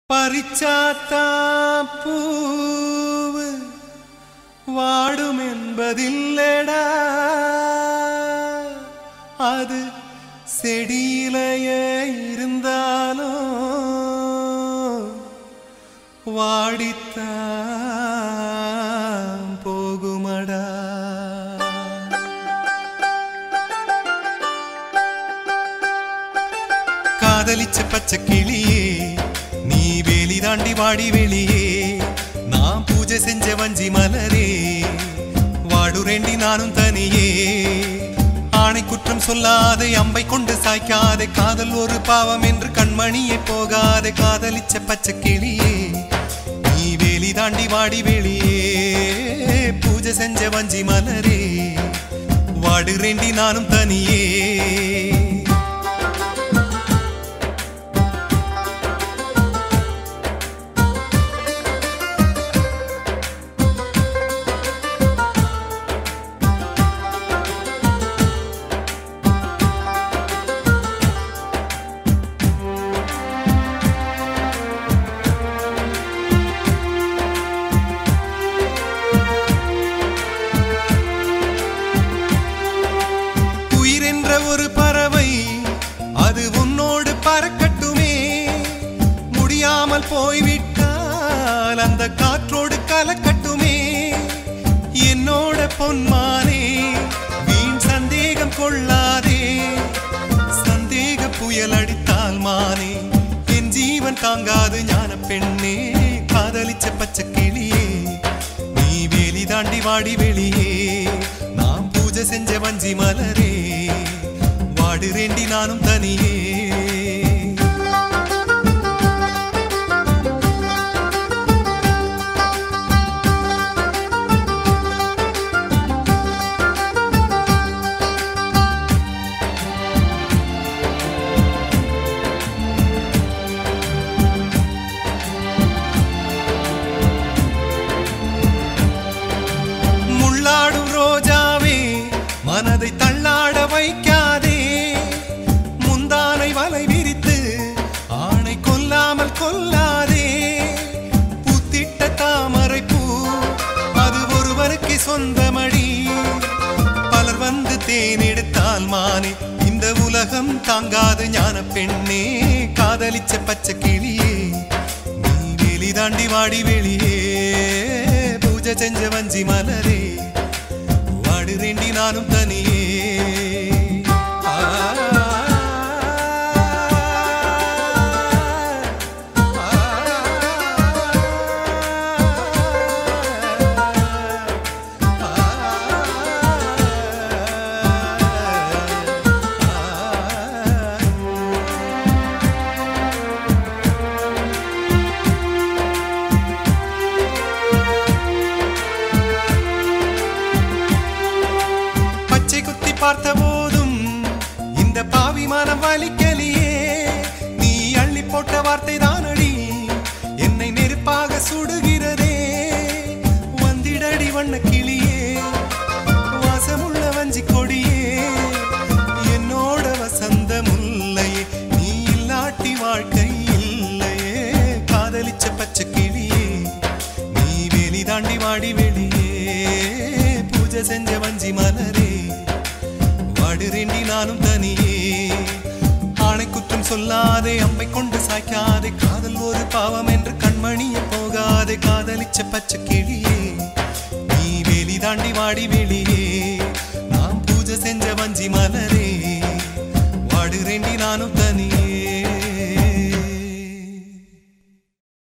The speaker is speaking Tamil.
பறிச்சாத்தா பூவு வாடும் என்பதில்லடா அது செடியிலேயே இருந்தாலும் வாடித்தான் போகுமடா காதலிச்ச பச்சை கிளியே நீ வேலி தாண்டி வாடி வெளியே நான் பூஜை செஞ்ச வஞ்சி மலரே வாடுரேண்டி நானும் தனியே ஆணை குற்றம் சொல்லாதே அம்பை கொண்டு சாய்க்காதே காதல் ஒரு பாவம் என்று கண்மணியே போகாதே காதலிச்ச பச்சை கிளியே நீ வேலி தாண்டி வாடி வெளியே பூஜை செஞ்ச வஞ்சி மலரே வாடுறேண்டி நானும் தனியே உயிரென்ற ஒரு பறவை அது உன்னோடு பறக்கட்டுமே முடியாமல் போய்விட்டால் அந்த காற்றோடு கலக்கட்டுமே என்னோட பொன்மானே வீண் சந்தேகம் கொள்ளாதே சந்தேக புயல் அடித்தால் மானே என் ஜீவன் தாங்காது ஞான பெண்ணே காதலிச்ச பச்சை கிளியே நீ வேலி தாண்டி வாடி வெளியே நாம் பூஜை செஞ்ச வஞ்சி மலரே வாடுறேண்டி நானும் தனியே முள்ளாடும் ரோஜாவே மனதை தள்ளாட வைக்காதே முந்தானை வலை விரித்து ஆணை கொல்லாமல் கொல்லாதே பூத்திட்ட தாமரை பூ அது ஒருவருக்கு சொந்தமடி பலர் வந்து தேனெடுத்தால் மானே இந்த உலகம் தாங்காது ஞான பெண்ணே காதலிச்ச பச்சை கிளியே நீ வேலி தாண்டி வாடி வெளியே பூஜை செஞ்ச வஞ்சி மலரே வாடுறேண்டி நானும் தனியே ஆ, பச்சை குத்தி பார்த்த போதும் இந்த பாவி மனம் வலிக்கலியே நீ அள்ளி போட்ட வார்த்தை தானடி என்னை நெருப்பாக சுடுகிறதே வந்திடடி வண்ண கிளியே வாசமுள்ள வஞ்சி கொடியே என்னோட வசந்த முல்லையே நீ இல்லாட்டி வாழ்க்கை இல்லையே காதலிச்ச பச்சை கிளியே நீ வேலி தாண்டி வாடி வெளியே பூஜை செஞ்ச வஞ்சி மலரே வாடுறேண்டி நானும் தனியே ஆணை குற்றம் சொல்லாதே அம்பை கொண்டு சாய்க்காதே காதல் ஒரு பாவம் என்று கண்மணிய போகாதே காதலிச்ச பச்சை கிளியே நீ வேலி தாண்டி வாடி வெளியே நாம் பூஜை செஞ்ச வஞ்சி மலரே வாடுறேண்டி நானும் தனியே